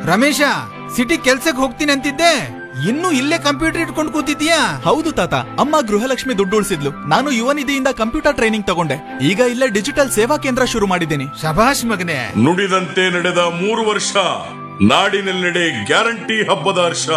Ramesh city ಕೆಲ್ಸಕ್ಕೆ ಹೋಗ್ತೀನಿ ಅಂತಿದ್ದೆ ಇನ್ನೂ ಇಲ್ಲೇ ಕಂಪ್ಯೂಟರ್ ಇಟ್ಕೊಂಡು ಕೂತಿದ್ಯಾ ಹೌದು ತಾತ ಅಮ್ಮ ಗೃಹಲಕ್ಷ್ಮಿ ದುಡ್ಡು ಉಳಿಸಿದ್ಲು ನಾನು ಯುವ ನಿಧಿಯಿಂದ ಕಂಪ್ಯೂಟರ್ ಟ್ರೈನಿಂಗ್ ತಗೊಂಡೆ ಈಗ ಇಲ್ಲೇ ಡಿಜಿಟಲ್ ಸೇವಾ ಕೇಂದ್ರ ಶುರು ಮಾಡಿದ್ದೀನಿ ಶಭಾಷ್ ಮಗನೇ ನುಡಿದಂತೆ ನಡೆದ ಮೂರು ವರ್ಷ ನಾಡಿನೆಲ್ಲೆಡೆ ಗ್ಯಾರಂಟಿ ಹಬ್ಬದ ಹರ್ಷ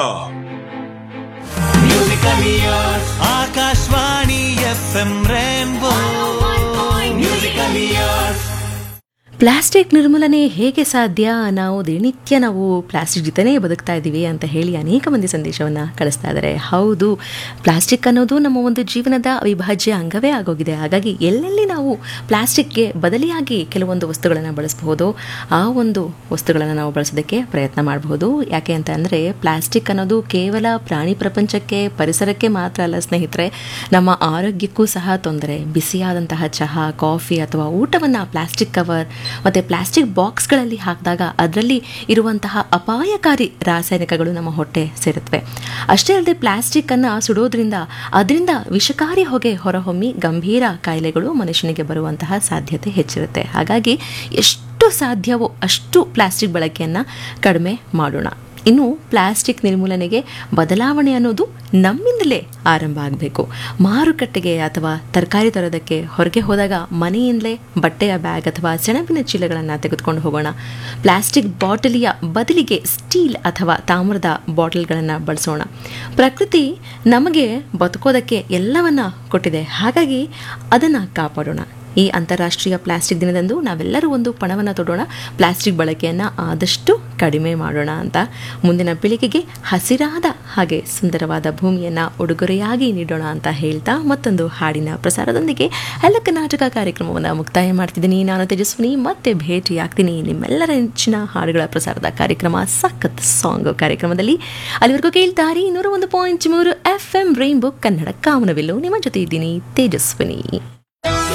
Akashvani F M rainbow musical years plastic ನಿರ್ಮೂಲನೆ ಹೇಗೆ ಸಾಧ್ಯ ನಾವು ದಿನನಿತ್ಯ ನಾವು ಪ್ಲಾಸ್ಟಿಕ್ ಜೊತೆನೇ ಬದುಕ್ತಾ ಇದ್ದೀವಿ ಅಂತ ಹೇಳಿ ಅನೇಕ ಮಂದಿ ಸಂದೇಶವನ್ನು ಕಳಿಸ್ತಾ ಇದ್ದಾರೆ ಹೌದು ಪ್ಲಾಸ್ಟಿಕ್ ಅನ್ನೋದು ನಮ್ಮ ಒಂದು ಜೀವನದ ಅವಿಭಾಜ್ಯ ಅಂಗವೇ ಆಗೋಗಿದೆ ಹಾಗಾಗಿ ಎಲ್ಲೆಲ್ಲಿ ನಾವು ಪ್ಲಾಸ್ಟಿಕ್ಗೆ ಬದಲಿಯಾಗಿ ಕೆಲವೊಂದು ವಸ್ತುಗಳನ್ನು ಬಳಸಬಹುದು ಆ ಒಂದು ವಸ್ತುಗಳನ್ನು ನಾವು ಬಳಸೋದಕ್ಕೆ ಪ್ರಯತ್ನ ಮಾಡಬಹುದು ಯಾಕೆ ಅಂತ ಅಂದರೆ ಪ್ಲಾಸ್ಟಿಕ್ ಅನ್ನೋದು ಕೇವಲ ಪ್ರಾಣಿ ಪ್ರಪಂಚಕ್ಕೆ ಪರಿಸರಕ್ಕೆ ಮಾತ್ರ ಅಲ್ಲ ಸ್ನೇಹಿತರೆ ನಮ್ಮ ಆರೋಗ್ಯಕ್ಕೂ ಸಹ ತೊಂದರೆ ಬಿಸಿಯಾದಂತಹ ಚಹಾ ಕಾಫಿ ಅಥವಾ ಊಟವನ್ನು ಪ್ಲಾಸ್ಟಿಕ್ ಕವರ್ ಮತ್ತು ಪ್ಲಾಸ್ಟಿಕ್ ಬಾಕ್ಸ್ಗಳಲ್ಲಿ ಹಾಕಿದಾಗ ಅದರಲ್ಲಿ ಇರುವಂತಹ ಅಪಾಯಕಾರಿ ರಾಸಾಯನಿಕಗಳು ನಮ್ಮ ಹೊಟ್ಟೆ ಸೇರುತ್ತವೆ ಅಷ್ಟೇ ಅಲ್ಲದೆ ಪ್ಲಾಸ್ಟಿಕ್ಕನ್ನು ಸುಡೋದ್ರಿಂದ ಅದರಿಂದ ವಿಷಕಾರಿ ಹೊಗೆ ಹೊರಹೊಮ್ಮಿ ಗಂಭೀರ ಕಾಯಿಲೆಗಳು ಮನುಷ್ಯನಿಗೆ ಬರುವಂತಹ ಸಾಧ್ಯತೆ ಹೆಚ್ಚಿರುತ್ತೆ ಹಾಗಾಗಿ ಎಷ್ಟು ಸಾಧ್ಯವೋ ಅಷ್ಟು ಪ್ಲಾಸ್ಟಿಕ್ ಬಳಕೆಯನ್ನು ಕಡಿಮೆ ಮಾಡೋಣ ಇನ್ನು ಪ್ಲಾಸ್ಟಿಕ್ ನಿರ್ಮೂಲನೆಗೆ ಬದಲಾವಣೆ ಅನ್ನೋದು ನಮ್ಮಿಂದಲೇ ಆರಂಭ ಆಗಬೇಕು ಮಾರುಕಟ್ಟೆಗೆ ಅಥವಾ ತರಕಾರಿ ತರೋದಕ್ಕೆ ಹೊರಗೆ ಹೋದಾಗ ಮನೆಯಿಂದಲೇ ಬಟ್ಟೆಯ ಬ್ಯಾಗ್ ಅಥವಾ ಸೆಣಬಿನ ಚೀಲಗಳನ್ನು ತೆಗೆದುಕೊಂಡು ಹೋಗೋಣ ಪ್ಲಾಸ್ಟಿಕ್ ಬಾಟಲಿಯ ಬದಲಿಗೆ ಸ್ಟೀಲ್ ಅಥವಾ ತಾಮ್ರದ ಬಾಟಲ್ಗಳನ್ನು ಬಳಸೋಣ ಪ್ರಕೃತಿ ನಮಗೆ ಬದುಕೋದಕ್ಕೆ ಎಲ್ಲವನ್ನ ಕೊಟ್ಟಿದೆ ಹಾಗಾಗಿ ಅದನ್ನು ಕಾಪಾಡೋಣ ಈ ಅಂತಾರಾಷ್ಟ್ರೀಯ ಪ್ಲಾಸ್ಟಿಕ್ ದಿನದಂದು ನಾವೆಲ್ಲರೂ ಒಂದು ಪಣವನ್ನು ತೊಡೋಣ ಪ್ಲಾಸ್ಟಿಕ್ ಬಳಕೆಯನ್ನು ಆದಷ್ಟು ಕಡಿಮೆ ಮಾಡೋಣ ಅಂತ ಮುಂದಿನ ಪೀಳಿಗೆಗೆ ಹಸಿರಾದ ಹಾಗೆ ಸುಂದರವಾದ ಭೂಮಿಯನ್ನು ಉಡುಗೊರೆಯಾಗಿ ನೀಡೋಣ ಅಂತ ಹೇಳ್ತಾ ಮತ್ತೊಂದು ಹಾಡಿನ ಪ್ರಸಾರದೊಂದಿಗೆ ಎಲ್ಲ ಕರ್ನಾಟಕ ಕಾರ್ಯಕ್ರಮವನ್ನು ಮುಕ್ತಾಯ ಮಾಡ್ತಿದ್ದೀನಿ ನಾನು ತೇಜಸ್ವಿನಿ ಮತ್ತೆ ಭೇಟಿಯಾಗ್ತೀನಿ ನಿಮ್ಮೆಲ್ಲರ ನೆಚ್ಚಿನ ಹಾಡುಗಳ ಪ್ರಸಾರದ ಕಾರ್ಯಕ್ರಮ ಸಖತ್ ಸಾಂಗ್ ಕಾರ್ಯಕ್ರಮದಲ್ಲಿ ಅಲ್ಲಿವರೆಗೂ ಕೇಳ್ತಾರೆ ನೂರ ಒಂದು ಪಾಯಿಂಟ್ ಮೂರು ಎಫ್ ಎಂ ರೈನ್ಬೋ ಕನ್ನಡ ಕಾಮನವಿಲ್ಲು ನಿಮ್ಮ ಜೊತೆ ಇದ್ದೀನಿ ತೇಜಸ್ವಿನಿ